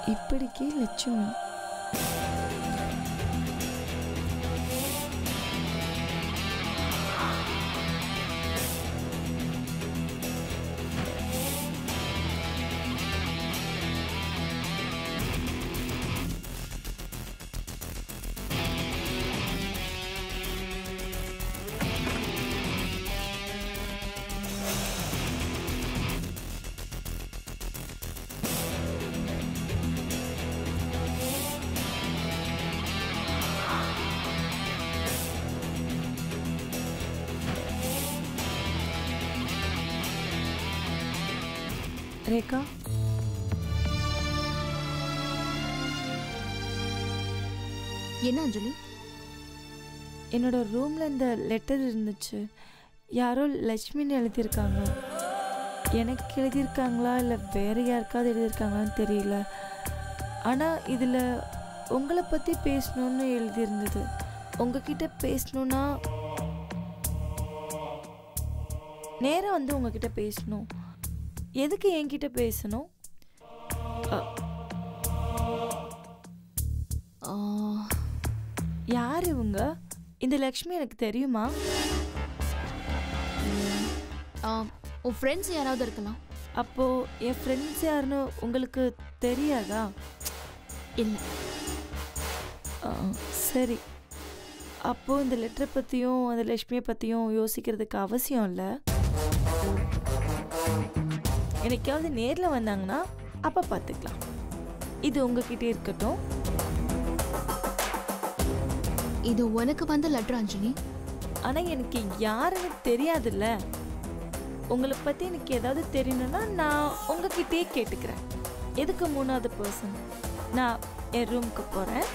இப்படிக்கே லட்சுமி ரேகா என்ன அஞ்சலி என்னோட ரூம்ல இந்த லெட்டர் இருந்துச்சு யாரோ லட்சுமின்னு எழுதியிருக்காங்க எனக்கு எழுதியிருக்காங்களா இல்லை வேற யாருக்காவது எழுதியிருக்காங்களான்னு தெரியல ஆனால் இதில் உங்களை பற்றி பேசணும்னு எழுதியிருந்தது உங்ககிட்ட பேசணுன்னா நேராக வந்து உங்ககிட்ட பேசணும் எதுக்கு என்கிட்ட பேசணும் அ, ஆ, யார் இவங்க இந்த லக்ஷ்மி எனக்கு தெரியுமா ஆ, உன் ஃப்ரெண்ட்ஸ் யாராவது இருக்கலாம் அப்போ என் ஃப்ரெண்ட்ஸ் யாருன்னு உங்களுக்கு தெரியாதா இல்லை ஆ, சரி அப்போ இந்த லெட்டரை பற்றியும் அந்த லக்ஷ்மியை பற்றியும் யோசிக்கிறதுக்கு அவசியம் இல்லை என்னைக்காவது நேரில் வந்தாங்கன்னா அப்போ பார்த்துக்கலாம் இது உங்ககிட்ட இருக்கட்டும் இது உனக்கு வந்த லெட்டர் அஞ்சலி ஆனால் எனக்கு யாருன்னு தெரியாதுல்ல உங்களை பற்றி எனக்கு ஏதாவது தெரியணும்னா நான் உங்ககிட்டயே கேட்டுக்கிறேன் எதுக்கு மூணாவது பர்சன் நான் என் ரூமுக்கு போகிறேன்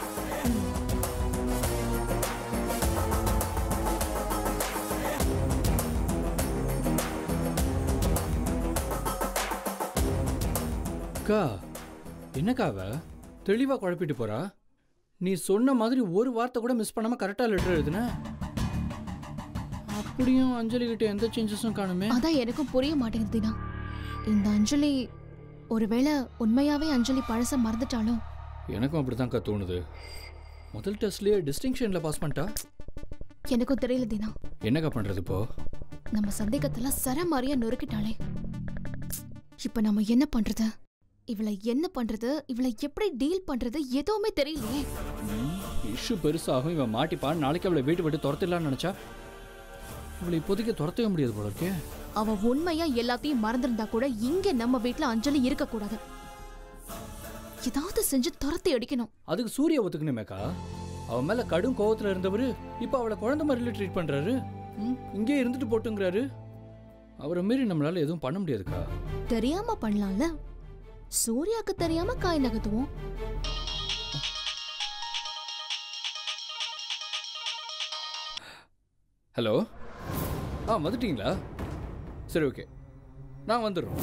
அக்கா என்னக்கா அவ தெளிவாக குழப்பிட்டு போறா நீ சொன்ன மாதிரி ஒரு வார்த்தை கூட மிஸ் பண்ணாம கரெக்டாக லெட்டர் எழுதுன அப்படியும் அஞ்சலி கிட்ட எந்த சேஞ்சஸும் காணுமே அதான் எனக்கும் புரிய மாட்டேங்குது தீனா இந்த அஞ்சலி ஒருவேளை உண்மையாவே அஞ்சலி பழச மறந்துட்டாலும் எனக்கும் அப்படிதான்க்கா தோணுது முதல் டெஸ்ட்லயே டிஸ்டிங்ஷன்ல பாஸ் பண்ணிட்டா எனக்கும் தெரியல தீனா என்னக்கா பண்றது இப்போ நம்ம சந்தேகத்தெல்லாம் சரமாரியா நொறுக்கிட்டாளே இப்ப நம்ம என்ன பண்றது இவளை என்ன பண்றது இவளை எப்படி டீல் பண்றது எதுவுமே தெரியலையே இஷ்யூ பெருசாகும் இவன் மாட்டிப்பான் நாளைக்கு அவளை வீட்டு விட்டு துரத்திடலாம்னு நினைச்சா இவளை இப்போதைக்கு துரத்தவே முடியாது போல இருக்கே அவ உண்மையா எல்லாத்தையும் மறந்திருந்தா கூட இங்க நம்ம வீட்ல அஞ்சலி இருக்க கூடாது ஏதாவது செஞ்சு துரத்தி அடிக்கணும் அதுக்கு சூர்யா ஒத்துக்கணுமேக்கா அவன் மேல கடும் கோவத்துல இருந்தவர் இப்போ அவளை குழந்தை மாதிரில ட்ரீட் பண்றாரு ம், இங்கே இருந்துட்டு போட்டுங்கிறாரு அவரை மீறி நம்மளால எதுவும் பண்ண முடியாதுக்கா தெரியாம பண்ணலாம்ல சூர்யாக்கு தெரியாம காய் நகர்த்துவோம் ஹலோ ஆ வந்துட்டீங்களா சரி ஓகே நான் வந்துடுறோம்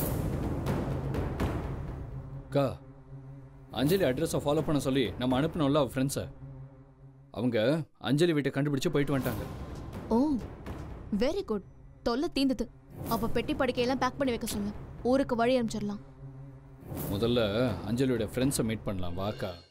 அக்கா அஞ்சலி அட்ரஸை ஃபாலோ பண்ண சொல்லி நம்ம அனுப்பினோம்ல அவள் ஃப்ரெண்ட்ஸை அவங்க அஞ்சலி வீட்டை கண்டுபிடிச்சு போயிட்டு வந்துட்டாங்க ஓ வெரி குட் தொல்லை தீந்தது அவ பெட்டி படுக்கையெல்லாம் பேக் பண்ணி வைக்க சொல்லு ஊருக்கு வழி அனுப்பிச்சிடலாம் முதல்ல அஞ்சலியோட ஃப்ரெண்ட்ஸை மீட் பண்ணலாம் வாக்கா